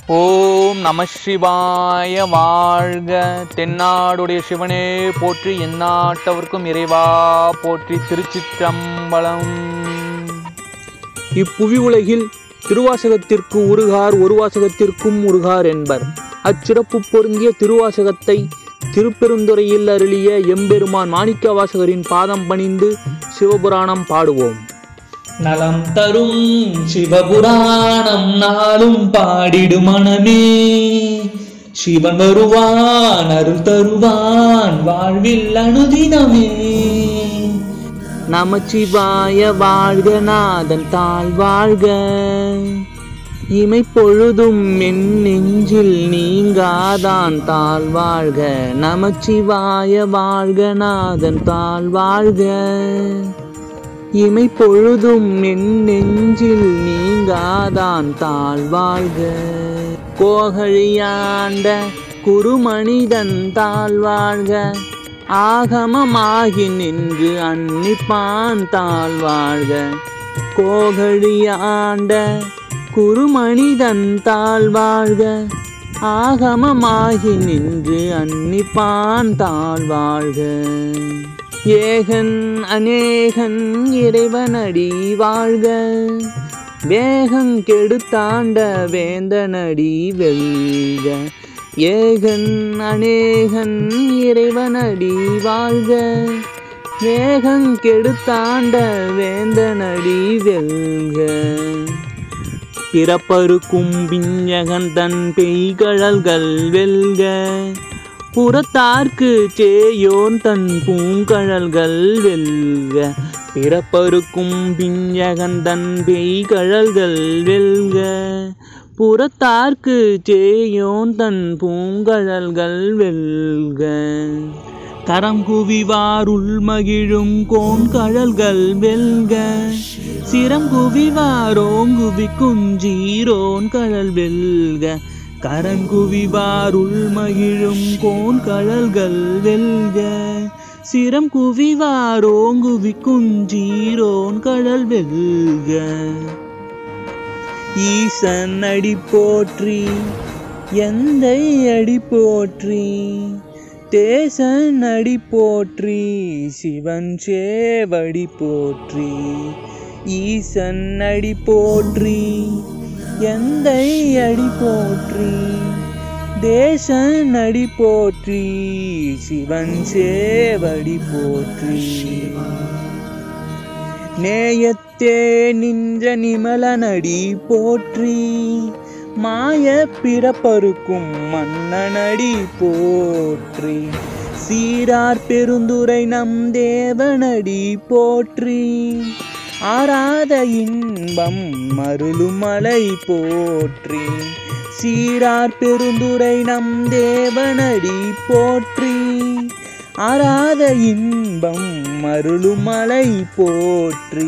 ஓம் நம சிவாய வாழ்க தென்னாடுடைய சிவனே போற்றி எந்நாட்டவர்க்கும் இறைவா போற்றி திருச்சிற்றம்பலம் இப்புவி உலகில் திருவாசகத்திற்கு உருகார் ஒரு வாசகத்திற்கும் உருகார் என்பர் அச்சிறப்பு பொருந்திய திருவாசகத்தை திருப்பெருந்துறையில் அருளிய எம்பெருமான் மாணிக்க வாசகரின் பாதம் பணிந்து சிவபுராணம் பாடுவோம் நலம் தரும் சிவபுராணம் நாளும் பாடிடு மனமே சிவன் வருவான் அருள் தருவான் வாழ்வில் அனுதினமே நமச்சிவாய வாழ்க நாதன் தாழ் வாழ்க இமை பொழுதும் என் நெஞ்சில் நீங்காதான் தாழ் வாழ்க நமச்சிவாய வாழ்க நாதன் தாழ் வாழ்க இமை பொழுதும் என் நெஞ்சில் நீங்காதான் தாழ் வாழ்க கோகழியாண்ட குருமனிதன் தாழ் வாழ்க ஆகமமாகி நின்று அன்னிப்பான் தாழ் வாழ்க கோகழியாண்ட குருமனிதன் தாழ் வாழ்க ஆகமமாகி நின்று அன்னிப்பான் தாழ் வாழ்க ஏகன் அநேகன் இறைவனடி வாழ்க வேகங் கெடுத்தாண்ட வேந்தனடி வெல்க ஏகன் அநேகன் இறைவனடி வாழ்க வேகங் கெடுத்தாண்ட வேந்தனடி வெல்க பிறப்பருக்கும் பிஞ்சகன் தன் பெய்கழல்கள் வெல்க புறத்தார்க்கு சேயோன் தன் பூங்கழல்கள் வெல்க பிறப்பருக்கும் பிஞ்சகன் தன் பெய்கழல்கள் வெல்க புறத்தார்க்கு சேயோன் தன் பூங்கழல்கள் வெல்க கரம் குவிவாருள் மகிழும் கோன் கழல்கள் வெல்க சிரம் குவிவாரோங்குவி குஞ்சீரோன் கழல் வெல்க கரங்குவிவாருள் மகிழும் கோன் கழல்கள் வெல்க சிரம் குவிவாரோங்குவி குஞ்சீரோன் கழல் வெல்க ஈசன் அடி போற்றி எந்தை அடி போற்றி தேசன் அடி போற்றி சிவன் சேவடி போற்றி ஈசன் அடி போற்றி எந்தை அடி போற்றி தேசன் அடி போற்றி சிவன் சேவடி போற்றி நேயத்தே நின்ற நிமலனடி போற்றி மாய பிறப்பருக்கும் மன்னனடி போற்றி சீரார் பெருந்துரை நம் தேவனடி போற்றி ஆராத இன்பம் மருளுமலை போற்றி சீரார் பெருந்துரை நம் தேவனடி போற்றி ஆராத இன்பம் மருளுமலை போற்றி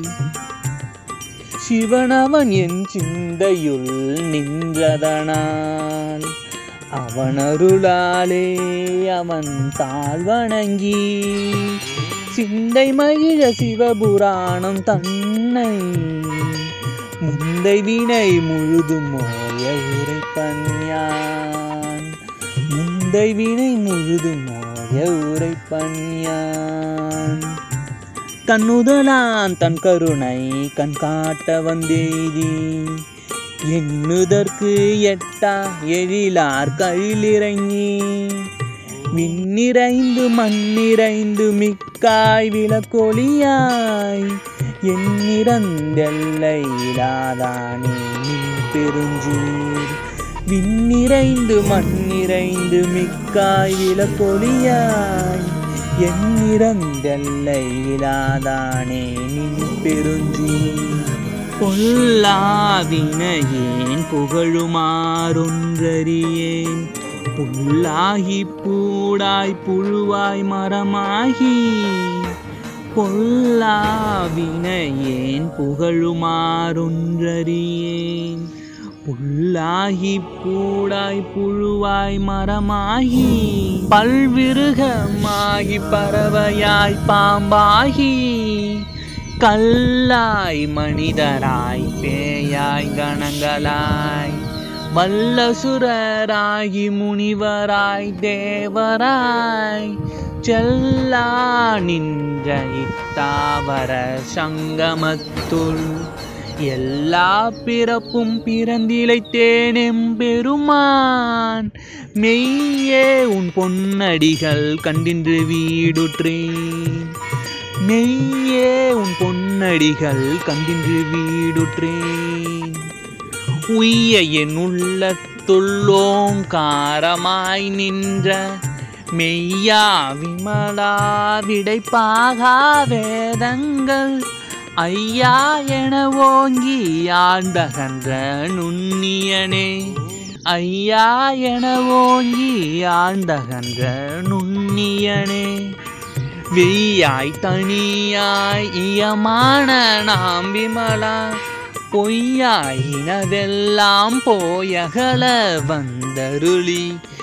சிவனவன் என் சிந்தையுள் நின்றதனால் அவன் அருளாலே அவன் தாழ் வணங்கி சிந்தை மகிழ சிவபுராணம் தன்னை முந்தை வினை முழுதும் மோய உரைப்பன் யான் முந்தை வினை முழுதும் மோய உரைப்பன் யான் கண்ணுதலான் தன் கருணை கண் காட்ட வந்தேதி எண்ணுதற்கு எட்டா எழிலார் கழிலிறங்கி விண்ணிறைந்து மண்ணிறைந்து மிக்காய் விளக்கொளியாய் எண்ணிறந்தெல்லையிலாதானே நின் பெருஞ்சீர் விண்ணிறைந்து மண்ணிறைந்து மிக்காய் விளக்கொளியாய் எண்ணிறந்தெல்லையிலாதானே நின் பெருஞ்சீர் பொல்லாவினையேன் புகழுமாறொன்றறியேன் புல்லாகி பூடாய் புழுவாய் மரமாகி பொல்லாவினையேன் புகழுமாறொன்றறியேன் புல்லாகி பூடாய் புழுவாய் மரமாகி பல்விருகமாகி பறவையாய் பாம்பாகி கல்லாய் மனிதராய் பேயாய் கணங்களாய் வல்லசுரராகி முனிவராய் தேவராய் செல்லா நின்ற இத்தாவர சங்கமத்துள் எல்லா பிறப்பும் பிறந்திழைத்தேனெம் பெருமான் மெய்யே உன் பொன்னடிகள் கண்டின்று வீடுற்றேன் மெய்யே உன் பொன்னடிகள் கண்டின்று வீடுற்றேன் உய்ய என் உள்ளத்துள்ளோங்காரமாய் நின்ற மெய்யா விமலா விடைப்பாகா வேதங்கள் ஐயா என ஓங்கி ஆண்டகன்ற நுண்ணியனே ஐயா என ஓங்கி ஆண்டகன்ற நுண்ணியனே வெய்யாய் தனியாய் இயமான நாம் விமலா பொய்யாயினதெல்லாம் போயகல வந்தருளி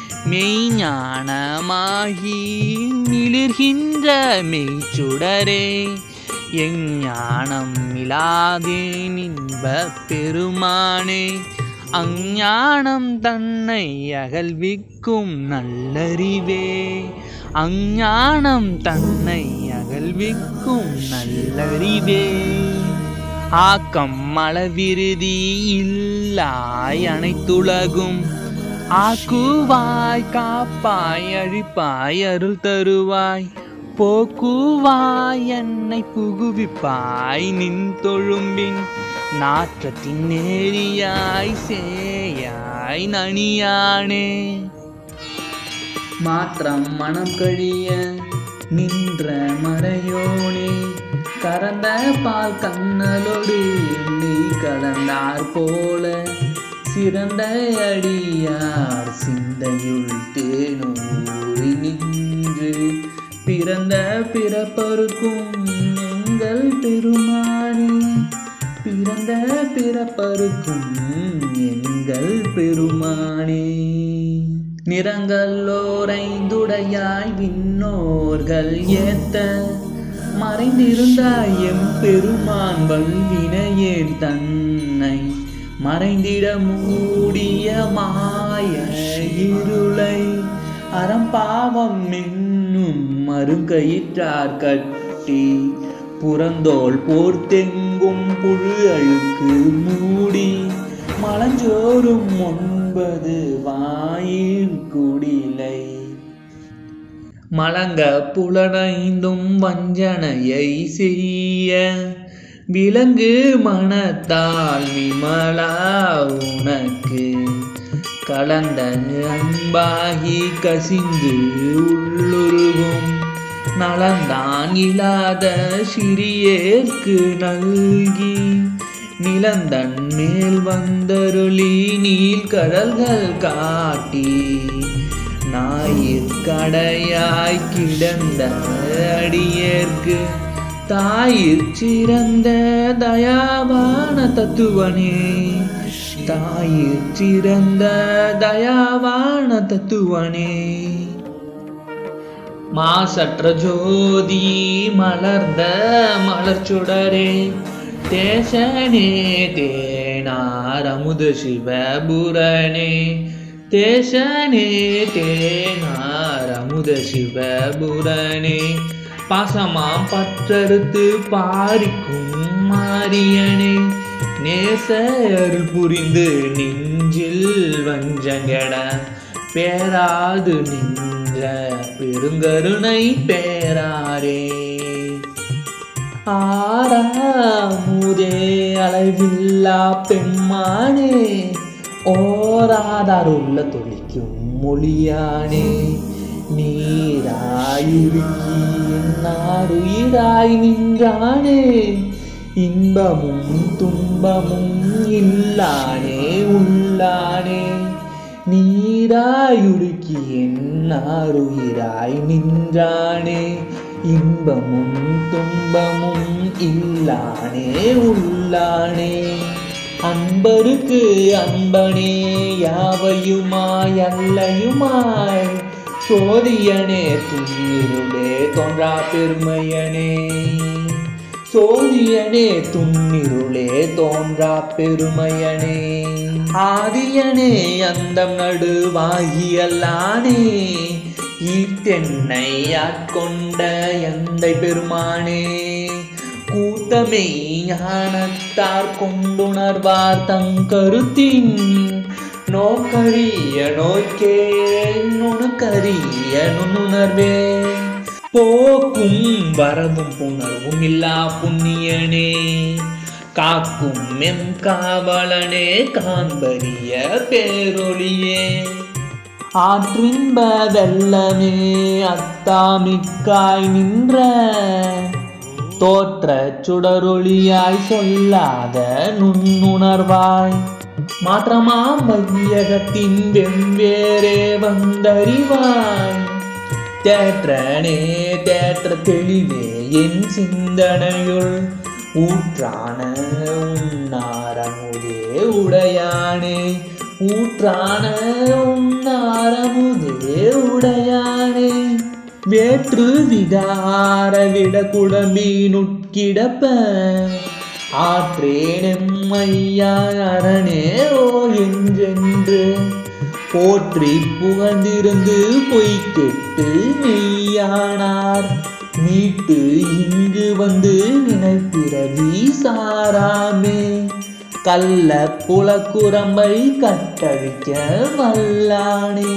மெய்ஞானமாகி மிளிர்கின்ற மெய்ச்சுடரே எஞ்ஞானம் இலாதே நின்ப பெருமானே அஞ்ஞானம் தன்னை அகல்விக்கும் நல்லறிவே அஞ்ஞானம் தன்னை அகல்விக்கும் நல்லறிவே ஆக்கம் அளவிருதி இல்லாய் அனைத்துலகும் ஆக்குவாய் காப்பாய் அழிப்பாய் அருள் தருவாய் போக்குவாய் என்னை புகுவிப்பாய் நின் தொழும்பின் நாற்றத்தின் நேரியாய் சேயாய் நனியானே மாற்றம் மனம் கழிய நின்ற மறையோனே கறந்த பால் கண்ணலோடு நீ கலந்தார் போல சிறந்த அடியார் சிந்தையுள் தேனூறி நின்று பிறந்த பிறப்பருக்கும் எங்கள் பெருமானே பிறந்த பிறப்பருக்கும் எங்கள் பெருமானே நிறங்களோரைந்துடையாய் விண்ணோர்கள் ஏத்த மறைந்திருந்தாய் எம் பெருமான் வல்வினையேன் தன்னை மறைந்திட மூடிய மாய இருளை அறம்பாவம் என்னும் மறுங்கயிற்றார் கட்டி புறந்தோல் போர்த்தெங்கும் புழு அழுக்கு மூடி மலஞ்சோறும் ஒன்பது வாயில் குடிலை மலங்க புலனைந்தும் வஞ்சனையை செய்ய விலங்கு மனத்தால் விமலா உனக்கு கலந்த அன்பாகி கசிந்து உள்ளுருகும் நலந்தான் இல்லாத சிறியேற்கு நல்கி நிலந்தன் மேல் வந்தருளி நீல் கடல்கள் காட்டி ஞாயிற்கடையாய் கிடந்த அடியேற்கு தாயிற் சிறந்த தயாவான தத்துவனே தாயிற் சிறந்த தயாவான தத்துவனே மாசற்ற ஜோதி மலர்ந்த மலர்ச்சுடரே தேசனே தேனார் அமுத சிவபுரனே தேசனே தேனார் அமுத சிவபுரனே பாசமாம் பற்றறுத்து பாரிக்கும் மாரியனே நேச அருள் புரிந்து நெஞ்சில் வஞ்சங்கட பேராது நின்ற பெருங்கருணை பேராரே ஆறாமுதே அளவில்லா பெம்மானே ஓராதாருள்ள தொழிக்கும் மொழியானே நீராயுருக்கி நாருயிராய் நின்றானே இன்பமும் துன்பமும் இல்லானே உள்ளானே நீராயுருக்கி என்னாருயிராய் நின்றானே இன்பமும் துன்பமும் இல்லானே உள்ளானே அன்பருக்கு அன்பனே யாவையுமாய் அல்லையுமாய் சோதியனே துயிலுடே தோன்றா பெருமையனே சோதியனே துன்னிருளே தோன்றா பெருமையனே ஆதியனே அந்தம் நடுவாகியல்லானே ஈத்தென்னை ஆட்கொண்ட எந்தை பெருமானே கூட்டமே ஞானத்தார் கொண்டுணர்வார் தங்கருத்தின் நோக்கரிய நோக்கே நுணுக்கரிய நுண்ணுணர்வே போக்கும் வரவும் புணர்வும் இல்லா புண்ணியனே காக்கும் எம் காவலனே காண்பரிய பேரொளியே ஆற்றின்ப வெள்ளமே அத்தாமிக்காய் நின்ற தோற்ற சுடரொளியாய் சொல்லாத நுண்ணுணர்வாய் மாற்றமா மையகத்தின் வெவ்வேறே வந்தறிவாய் தேற்றனே தேற்ற தெளிவே என் சிந்தனையுள் ஊற்றான உன்னாரமுதே உடையானே ஊற்றான உன்னாரமுதே உடையானே வேற்று விகார விட குடம்பீனுட்கிடப்ப ஆற்றேனெம்மையாரணே ஓ என்றென்று போற்றி புகழ்ந்திருந்து பொய் கெட்டு மெய்யானார் மீட்டு இங்கு வந்து நினைப்பிறவி சாராமே கள்ள புலக்குரம்பை கட்டழிக்க வல்லானே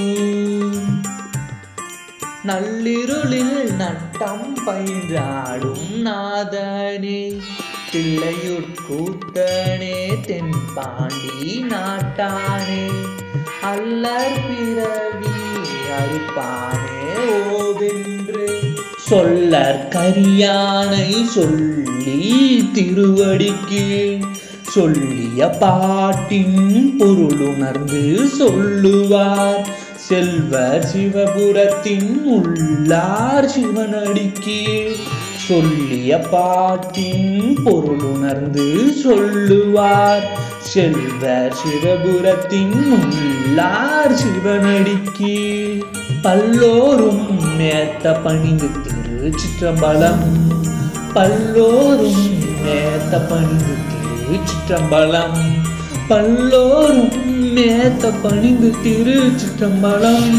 நள்ளிருளில் நட்டம் பயின்றாடும் நாதனே தில்லையுட்கூத்தனே தென்பாண்டி நாட்டானே அல்லற் பிறவி அறுப்பானே ஓவென்று சொல்லற் கரியானை சொல்லி திருவடிக்கு சொல்லிய பாட்டின் பொருளுணர்ந்து சொல்லுவார் செல்வர் சிவபுரத்தின் உள்ளார் சிவனடிக்கு சொல்லிய பாட்டின் பொருளுணர்ந்து சொல்லுவார் செல்வர் சிவபுரத்தின் உள்ளார் சிவனடிக்கு பல்லோரும் மேத்த பணிந்து திரு சிற்றம்பலம் பல்லோரும் மேத்த பணிந்து திரு சிற்றம்பலம் பல்லோரும் மேத்த பணிந்து திரு சிற்றம்பலம்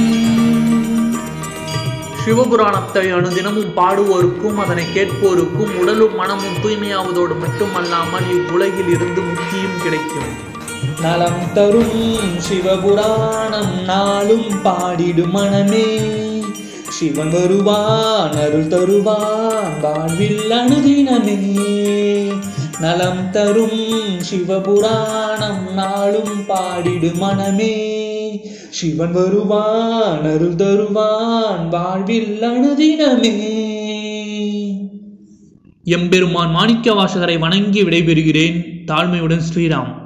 சிவபுராணத்தை அனுதினமும் பாடுவோருக்கும் அதனை கேட்போருக்கும் உடலும் மனமும் தூய்மையாவதோடு மட்டுமல்லாமல் இவ்வுலகில் இருந்து முக்தியும் கிடைக்கும் நலம் தரும் சிவபுராணம் நாளும் பாடிடும் மனமே சிவன் வருவான் அருள் தருவான் வாழ்வில் அனுதினமே நலம் தரும் சிவபுராணம் நாளும் பாடிடும் மனமே சிவன் வருவான் அருள் தருவான் வாழ்வில் அனுதினமே எம்பெருமான் மாணிக்க வாசகரை வணங்கி விடைபெறுகிறேன் தாழ்மையுடன் ஸ்ரீராம்